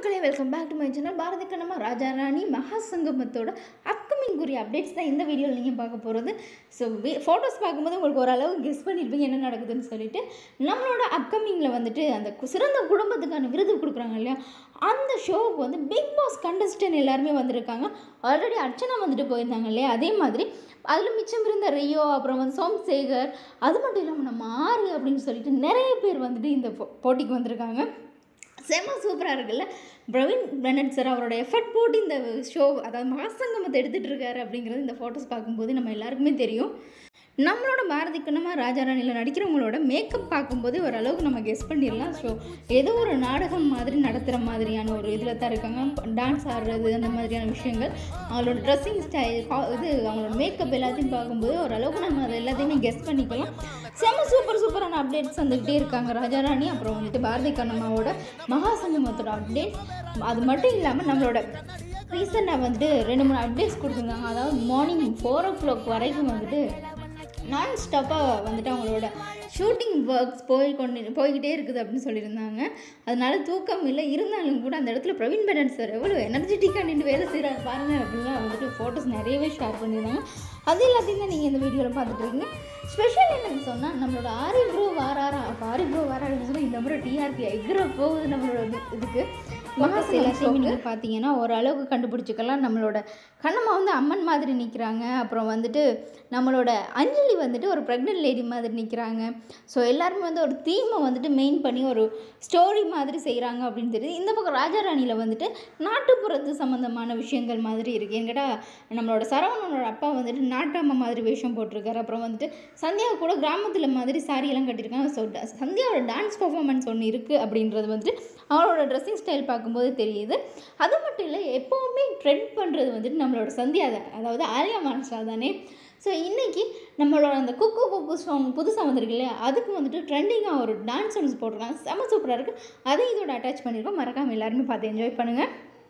மக்களே welcome back to my channel Bharathi Kannamma Raja Rani மகாசங்கமத்தோட upcoming குறிய அப்டேட்ஸ் தான் இந்த வீடியோவில் நீங்கள் பார்க்க போகிறது ஸோ ஃபோட்டோஸ் பார்க்கும்போது உங்களுக்கு ஓரளவு கெஸ் பண்ணியிருப்பீங்க என்ன நடக்குதுன்னு சொல்லிட்டு நம்மளோட அப்கமிங்கில் வந்துட்டு அந்த கு- சிறந்த குடும்பத்துக்கான விருது கொடுக்குறாங்க இல்லையா அந்த ஷோவுக்கு வந்து பிக் பாஸ் கண்டஸ்டன்ட் எல்லாருமே வந்திருக்காங்க ஆல்ரெடி அர்ச்சனா வந்துட்டு போயிருந்தாங்க இல்லையா அதே மாதிரி அதில் மிச்சம் இருந்த ரியோ அப்புறம் வந்து சோம்சேகர் அது மட்டும் இல்லாமல் நம்ம ஆறு அப்படின்னு சொல்லிட்டு நிறைய பேர் வந்துட்டு இந்த போ- போட்டிக்கு வந்திருக்காங்க செம்ம சூப்பராக இருக்குல்ல பிரவீன் பெனட் சார் அவரோட எஃபர்ட் போட்டு இந்த ஷோ அதாவது மாசங்கமத்தை எடுத்துகிட்டு இருக்காரு அப்படிங்கிறது இந்த ஃபோட்டோஸ் பார்க்கும்போது நம்ம எல்லாருக்குமே தெரியும் நம்மளோட பாரதி கண்ணம்மா ராஜாராணியில் நடிக்கிறவங்களோட மேக்கப் பார்க்கும்போது ஓரளவுக்கு நம்ம கெஸ் பண்ணிடலாம் ஸோ ஏதோ ஒரு நாடகம் மாதிரி நடத்துகிற மாதிரியான ஒரு இதில் தான் இருக்காங்க டான்ஸ் ஆடுறது அந்த மாதிரியான விஷயங்கள் அவங்களோட ட்ரெஸ்ஸிங் ஸ்டைல் இது அவங்களோட மேக்கப் எல்லாத்தையும் பார்க்கும்போது ஓரளவுக்கு நம்ம அதை எல்லாத்தையுமே கெஸ் பண்ணிக்கலாம் செம்ம சூப்பர் சூப்பரான அப்டேட்ஸ் வந்துக்கிட்டே இருக்காங்க ராஜாராணி அப்புறம் வந்துட்டு பாரதி கண்ணம்மாவோட மகாசங்கமத்தோட அப்டேட்ஸ் அது மட்டும் இல்லாமல் நம்மளோட ரீசெண்டாக வந்துட்டு ரெண்டு மூணு அப்டேட்ஸ் கொடுத்துருந்தாங்க அதாவது மார்னிங் ஃபோர் ஓ கிளாக் வரைக்கும் வந்துட்டு நான் ஸ்டாப்பாக வந்துட்டு அவங்களோட ஷூட்டிங் ஒர்க்ஸ் போய் கொண்டு போய்கிட்டே இருக்குது அப்படின்னு சொல்லியிருந்தாங்க அதனால தூக்கம் இல்லை இருந்தாலும் கூட அந்த இடத்துல பிரவீன் பெனட் சார் எவ்வளோ எனர்ஜெட்டிக்காக நின்று வேலை செய்கிறாரு பாருங்க அப்படின்லாம் வந்துட்டு ஃபோட்டோஸ் நிறையவே ஷேர் பண்ணியிருந்தாங்க அது எல்லாத்தையும் தான் நீங்கள் இந்த வீடியோவில் பார்த்துட்டு இருக்கீங்க ஸ்பெஷல் என்னன்னு சொன்னால் நம்மளோட ஆரி ப்ரோ வாராரா அப்போ ஆரி ப்ரோ வாராருன்னு சொன்னால் இந்த முறை டிஆர்பி எகிற போகுது நம்மளோட இது- இதுக்கு மகாஸ் எல்லாத்தையுமே நீங்கள் பார்த்தீங்கன்னா ஓரளவுக்கு கண்டுபிடிச்சிக்கலாம் நம்மளோட கண்ணம்மா வந்து அம்மன் மாதிரி நிற்கிறாங்க அப்புறம் வந்துட்டு நம்மளோட அஞ்சலி வந்துட்டு ஒரு ப்ரெக்னென்ட் லேடி மாதிரி நிற்கிறாங்க ஸோ எல்லாருமே வந்து ஒரு தீமை வந்துட்டு மெயின் பண்ணி ஒரு ஸ்டோரி மாதிரி செய்கிறாங்க அப்படின்னு தெரியுது இந்த பக்கம் ராஜாராணியில் வந்துட்டு நாட்டுப்புறத்து சம்மந்தமான விஷயங்கள் மாதிரி இருக்குது என்கிட்ட நம்மளோட சரவணனோட அப்பா வந்துட்டு நாட்டாம மாதிரி வேஷம் போட்டிருக்காரு அப்புறம் வந்துட்டு சந்தியா கூட கிராமத்தில் மாதிரி சாரியெல்லாம் கட்டியிருக்காங்க ஸோ சந்தியாவோட டான்ஸ் பர்ஃபார்மன்ஸ் ஒன்று இருக்குது அப்படின்றது வந்துட்டு அவளோட ட்ரெஸ்ஸிங் ஸ்டைல் பார்க்கும்போது தெரியுது அது மட்டும் இல்லை எப்போவுமே ட்ரெண்ட் பண்ணுறது வந்துட்டு நம்மளோட சந்தியா தான் அதாவது ஆலியா மானசா தானே ஸோ இன்றைக்கி நம்மளோட அந்த குக்கு குக்கு சாங் புதுசாக வந்திருக்கு இல்லையா அதுக்கு வந்துட்டு ட்ரெண்டிங்காக ஒரு டான்ஸ் சாங்ஸ் போட்டிருக்காங்க செம்ம சூப்பராக இருக்குது அதையும் இதோட அட்டாச் பண்ணியிருக்கோம் மறக்காமல் எல்லாருமே பார்த்து என்ஜாய் பண்ணுங்கள்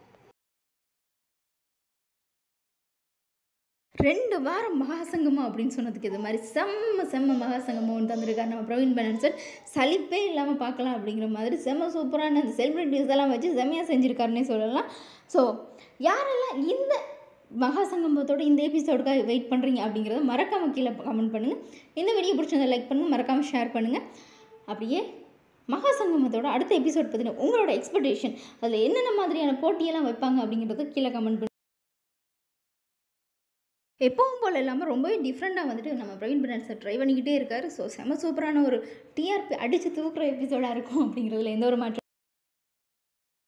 ரெண்டு வாரம் மகாசங்கமம் அப்படின்னு சொன்னதுக்கு இது மாதிரி செம்ம செம்ம மகாசங்கமம் ஒன்று தந்திருக்காரு நம்ம பிரவீன் பேனன் சார் சலிப்பே இல்லாமல் பார்க்கலாம் அப்படிங்கிற மாதிரி செம்ம சூப்பரான அந்த செலிப்ரிட்டிஸ் எல்லாம் வச்சு செம்மையாக செஞ்சுருக்காருன்னே சொல்லலாம் ஸோ யாரெல்லாம் இந்த மகாசங்கமத்தோட இந்த எபிசோடுக்காக வெயிட் பண்ணுறீங்க அப்படிங்கிறத மறக்காமல் கீழே கமெண்ட் பண்ணுங்கள் இந்த வீடியோ பிடிச்சிருந்தா லைக் பண்ணுங்கள் மறக்காமல் ஷேர் பண்ணுங்கள் அப்படியே மகாசங்கமத்தோட அடுத்த எபிசோட் பற்றின உங்களோட எக்ஸ்பெக்டேஷன் அதில் என்னென்ன மாதிரியான போட்டியெல்லாம் வைப்பாங்க அப்படிங்கிறத கீழே கமெண்ட் பண்ணுங்க எப்பவும் போல் இல்லாமல் ரொம்பவே டிஃப்ரெண்ட்டாக வந்துட்டு நம்ம பிரவீன் பெனட் சார் ட்ரை பண்ணிக்கிட்டே இருக்காரு ஸோ செம சூப்பரான ஒரு டிஆர்பி அடித்து தூக்குற எபிசோடாக இருக்கும் அப்படிங்கிறதுல எந்த ஒரு மாற்றம்